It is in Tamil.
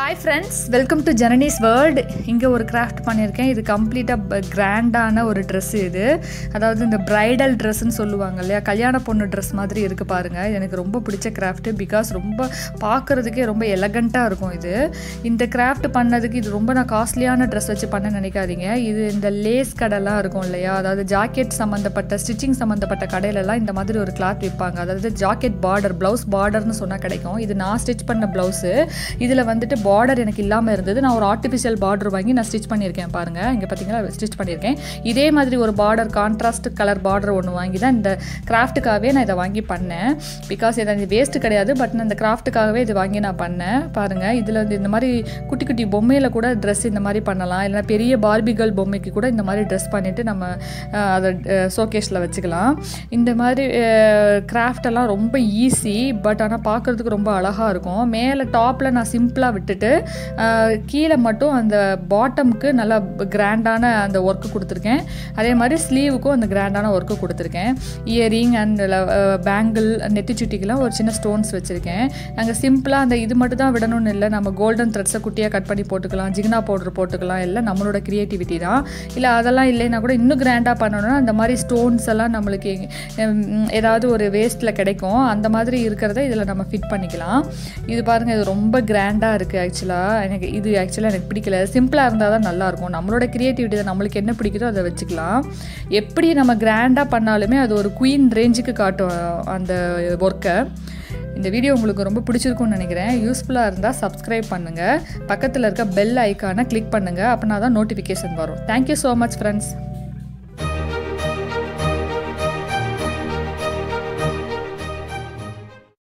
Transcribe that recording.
hi friends welcome to Janani's world இங்கே ஒரு கிராஃப்ட் பண்ணியிருக்கேன் இது கம்ப்ளீட்டாக கிராண்டான ஒரு ட்ரெஸ் இது அதாவது இந்த பிரைடல் ட்ரெஸ்ஸுன்னு சொல்லுவாங்க இல்லையா கல்யாண பொண்ணு ட்ரெஸ் மாதிரி இருக்குது பாருங்கள் இது எனக்கு ரொம்ப பிடிச்ச கிராஃப்ட்டு பிகாஸ் ரொம்ப பார்க்குறதுக்கே ரொம்ப எலகண்ட்டாக இருக்கும் இது இந்த கிராஃப்ட் பண்ணதுக்கு இது ரொம்ப நான் காஸ்ட்லியான ட்ரெஸ் வச்சு பண்ண நினைக்காதீங்க இது இந்த லேஸ் கடைலாம் இருக்கும் இல்லையா அதாவது ஜாக்கெட் சம்மந்தப்பட்ட ஸ்டிச்சிங் சம்மந்தப்பட்ட கடையிலலாம் இந்த மாதிரி ஒரு கிளாத் விற்பாங்க அதாவது ஜாக்கெட் பார்டர் ப்ளவுஸ் பார்டர்னு சொன்னால் கிடைக்கும் இது நான் ஸ்டிச் பண்ண ப்ளவுஸு இதில் வந்துட்டு பார்டர் எனக்கு இல்லாமல் இருந்தது நான் ஒரு ஆர்டிஃபிஷியல் பார்டர் வாங்கி நான் ஸ்டிச் பண்ணியிருக்கேன் பாருங்கள் இங்கே பார்த்தீங்களா ஸ்டிச் பண்ணியிருக்கேன் இதே மாதிரி ஒரு பார்டர் கான்ட்ராஸ்ட் கலர் பார்டர் ஒன்று வாங்கி தான் இந்த கிராஃப்ட்டுக்காகவே நான் இதை வாங்கி பண்ணேன் பிகாஸ் இது வேஸ்ட்டு கிடையாது பட் நான் இந்த கிராஃப்ட்டுக்காகவே இது வாங்கி நான் பண்ணேன் பாருங்கள் இதில் வந்து இந்த மாதிரி குட்டி குட்டி பொம்மையில் கூட ட்ரெஸ் இந்த மாதிரி பண்ணலாம் இல்லைனா பெரிய பார்பிகல் பொம்மைக்கு கூட இந்த மாதிரி ட்ரெஸ் பண்ணிவிட்டு நம்ம அஹ், அதை ஷோகேஸில் வச்சுக்கலாம் இந்த மாதிரி கிராஃப்ட் எல்லாம் ரொம்ப ஈஸி பட் ஆனால் பார்க்குறதுக்கு ரொம்ப அழகாக இருக்கும் மேலே டாப்பில் நான் சிம்பிளாக விட்டுட்டு அஹ், கீழே மட்டும் அந்த பாட்டமுக்கு நல்லா கிராண்டான அந்த ஒர்க்கு கொடுத்துருக்கேன் அதே மாதிரி ஸ்லீவுக்கும் அந்த கிராண்டான ஒர்க்கு கொடுத்துருக்கேன் இயரிங் அண்ட் பேங்கிள் நெத்திச்சுட்டிக்கெலாம் ஒரு சின்ன ஸ்டோன்ஸ் வச்சுருக்கேன் நாங்கள் சிம்பிளாக அந்த இது மட்டும் தான் விடணும்னு இல்லை நம்ம கோல்டன் த்ரெட்ஸை குட்டியாக கட் பண்ணி போட்டுக்கலாம் ஜிகினா பவுடர் போட்டுக்கலாம் எல்லாம் நம்மளோட க்ரியேட்டிவிட்டி தான் இல்லை அதெல்லாம் இல்லைன்னா கூட இன்னும் கிராண்டாக பண்ணணும்னா அந்த மாதிரி ஸ்டோன்ஸ் எல்லாம் நம்மளுக்கு உம், ஏதாவது ஒரு வேஸ்ட்டில் கிடைக்கும் அந்த மாதிரி இருக்கிறத இதில் நம்ம ஃபிட் பண்ணிக்கலாம் இது பாருங்கள் இது ரொம்ப கிராண்டாக இருக்குது ஆக்சுவலாக எனக்கு இது ஆக்சுவலாக எனக்கு பிடிக்கல சிம்பிளாக இருந்தால் தான் நல்லாயிருக்கும் நம்மளோட க்ரியேட்டிவிட்டி தான் நம்மளுக்கு என்ன பிடிக்குதோ அதை வச்சுக்கலாம் எப்படி நம்ம கிராண்டாக பண்ணாலுமே அது ஒரு குயின் ரேஞ்சுக்கு காட்டும் அந்த ஒர்க்கை இந்த வீடியோ உங்களுக்கு ரொம்ப பிடிச்சிருக்கும்னு நினைக்கிறேன் யூஸ்ஃபுல்லாக இருந்தால் சப்ஸ்கிரைப் பண்ணுங்கள் பக்கத்தில் இருக்க பெல் ஐக்கானை கிளிக் பண்ணுங்கள் அப்படின்னா தான் நோட்டிஃபிகேஷன் வரும் தேங்க்யூ ஸோ மச் ஃப்ரெண்ட்ஸ்